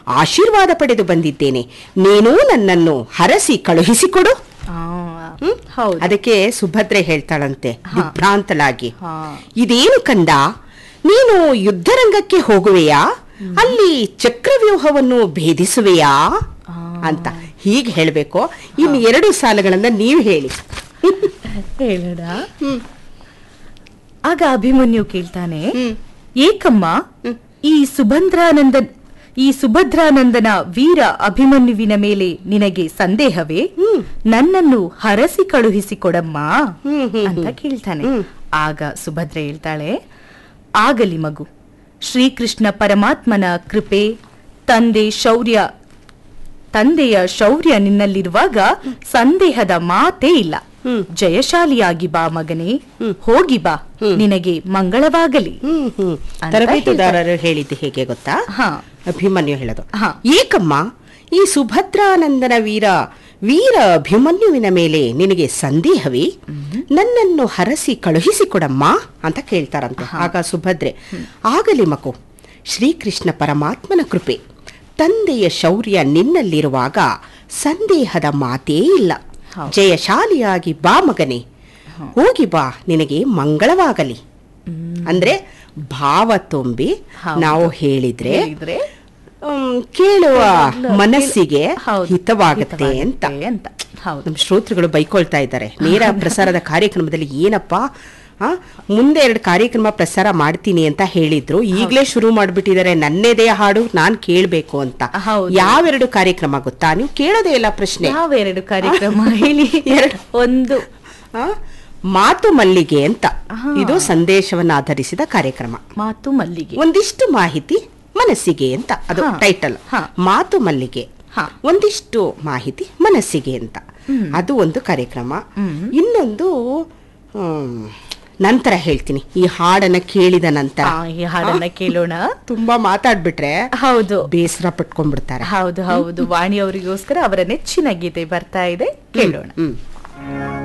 ಆಶೀರ್ವಾದ ಪಡೆದು ಬಂದಿದ್ದೇನೆ ನೀನೂ ನನ್ನನ್ನು ಹರಸಿ ಕಳುಹಿಸಿಕೊಡು ಆ, ಹ್ಮ್? ಹೌದು ಅದಕ್ಕೆ ಸುಭದ್ರೆ ಹೇಳ್ತಾಳಂತೆ ದಿಗ್ಭ್ರಾಂತಲಾಗಿ ಹಾ. ಇದೇನು ಕಂದ ನೀನು ಯುದ್ಧರಂಗಕ್ಕೆ ಹೋಗುವೆಯಾ ಅಲ್ಲಿ ಚಕ್ರವ್ಯೂಹವನ್ನು ಭೇದಿಸುವೆಯಾ ಅಂತ ಹೀಗೆ ಹೇಳಬೇಕು ಇನ್ನು ಎರಡು ಸಾಲಗಳನ್ನ ನೀವು ಹೇಳಿ ಹೇಳೋಣ ಆಗ ಅಭಿಮನ್ಯು ಕೇಳ್ತಾನೆ ಹ್ಮ್. ಏಕಮ್ಮ ಈ ಸುಭದ್ರಾನಂದ ಈ ಸುಭದ್ರಾನಂದನ ವೀರ ಅಭಿಮನ್ಯುವಿನ ಮೇಲೆ ನಿನಗೆ ಸಂದೇಹವೇ ನನ್ನನ್ನು ಹರಸಿ ಕಳುಹಿಸಿಕೊಡಮ್ಮ ಹ್ಮ್, ಹ್ಮ್, ಅಂತ ಕೇಳ್ತಾನೆ ಆಗ ಸುಭದ್ರೆ ಹೇಳ್ತಾಳೆ ಆಗಲಿ ಮಗು ಶ್ರೀಕೃಷ್ಣ ಪರಮಾತ್ಮನ ಕೃಪೆ ತಂದೆ ಶೌರ್ಯ ತಂದೆಯ ಶೌರ್ಯ ನಿನ್ನಲ್ಲಿರುವಾಗ ಸಂದೇಹದ ಮಾತೇ ಇಲ್ಲ ಜಯಶಾಲಿಯಾಗಿ ಬಾ ಮಗನೇ ಹೋಗಿ ಬಾ ನಿನಗೆ ಮಂಗಳವಾಗಲಿ ಹ್ಮ್ ಹ್ಮ್ ಅಂತ ತರಬೇತುದಾರರು ಹೇಳಿದ್ದು ಹೇಗೆ ಗೊತ್ತಾ ಹಾ ಅಭಿಮನ್ಯು ಹೇಳೋದು ಹಾ. ಏಕಮ್ಮ ಈ ಸುಭದ್ರಾನಂದನ ವೀರ ವೀರ ಅಭಿಮನ್ಯುವಿನ ಮೇಲೆ ನಿನಗೆ ಸಂದೇಹವೇ ನನ್ನನ್ನು ಹರಸಿ ಕಳುಹಿಸಿಕೊಡಮ್ಮ ಅಂತ ಕೇಳ್ತಾರಂತೆ ಆಗ ಸುಭದ್ರೆ ಆಗಲಿ ಮಗು ಶ್ರೀಕೃಷ್ಣ ಪರಮಾತ್ಮನ ಕೃಪೆ ತಂದೆಯ ಶೌರ್ಯ ನಿನ್ನಲ್ಲಿರುವಾಗ ಸಂದೇಹದ ಮಾತೇ ಇಲ್ಲ ಹೌದು. ಜಯಶಾಲಿಯಾಗಿ ಬಾ ಮಗನೇ ಹೋಗಿ ಬಾ ನಿನಗೆ ಮಂಗಳವಾಗಲಿ ಅಂದ್ರೆ ಭಾವ ತುಂಬಿ ಹೌದು. ನಾವು ಹೇಳಿದ್ರೆ ಹೇಳಿದ್ರೆ ಹ್ಮ್, ಕೇಳುವ ಮನಸ್ಸಿಗೆ ಹೌದು, ಹಿತವಾಗುತ್ತೆ ಅಂತ ಹಿತವಾಗುತ್ತೆ ಅಂತ ಹೌದು ನಮ್ಮ ಶ್ರೋತೃಗಳು ಬೈಕೊಳ್ತಾ ಇದ್ದಾರೆ ನೇರ ಪ್ರಸಾರದ ಕಾರ್ಯಕ್ರಮದಲ್ಲಿ ಏನಪ್ಪಾ ಆ, ಮುಂದೆ ಎರಡು ಕಾರ್ಯಕ್ರಮ ಪ್ರಸಾರ ಮಾಡ್ತೀನಿ ಅಂತ ಹೇಳಿದ್ರು ಈಗಲೇ ಶುರು ಮಾಡ್ಬಿಟ್ಟಿದ್ದಾರೆ ನನ್ನೇದೇ ಹಾಡು ನಾನ್ ಕೇಳ್ಬೇಕು ಅಂತ ಹೌದು. ಯಾವೆರಡು ಕಾರ್ಯಕ್ರಮ ಗೊತ್ತಾ ನೀವು ಕೇಳೋದೇ ಇಲ್ಲ ಪ್ರಶ್ನೆ ಯಾವೆರಡು ಕಾರ್ಯಕ್ರಮ ಹೇಳಿ ಎರಡು. ಒಂದು ಆ, ಮಾತು ಮಲ್ಲಿಗೆ ಅಂತ ಹಾ. ಇದು ಸಂದೇಶವನ್ನು ಆಧರಿಸಿದ ಕಾರ್ಯಕ್ರಮ ಮಾತು ಮಲ್ಲಿಗೆ ಒಂದಿಷ್ಟು ಮಾಹಿತಿ ಮನಸ್ಸಿಗೆ ಅಂತ ಅದು ಹಾ. ಟೈಟಲ್ ಹಾ. ಮಾತು ಮಲ್ಲಿಗೆ ಹಾ. ಒಂದಿಷ್ಟು ಮಾಹಿತಿ ಮನಸ್ಸಿಗೆ ಅಂತ ಅದು ಒಂದು ಕಾರ್ಯಕ್ರಮ ಇನ್ನೊಂದು ಹ್ಮ್, ನಂತರ ಹೇಳ್ತೀನಿ ಈ ಹಾಡನ್ನ ಕೇಳಿದ ನಂತರ ಆ, ಈ ಹಾಡನ್ನ ಕೇಳೋಣ ತುಂಬಾ ಮಾತಾಡ್ಬಿಟ್ರೆ ಹೌದು ಬೇಸರ ಪಟ್ಕೊಂಡ್ಬಿಡ್ತಾರೆ ಹೌದು ಹೌದು ವಾಣಿ ಅವರಿಗೋಸ್ಕರ ಅವರ ನೆಚ್ಚಿನ ಗೀತೆ ಬರ್ತಾ ಇದೆ ಕೇಳೋಣ ಹ್ಮ್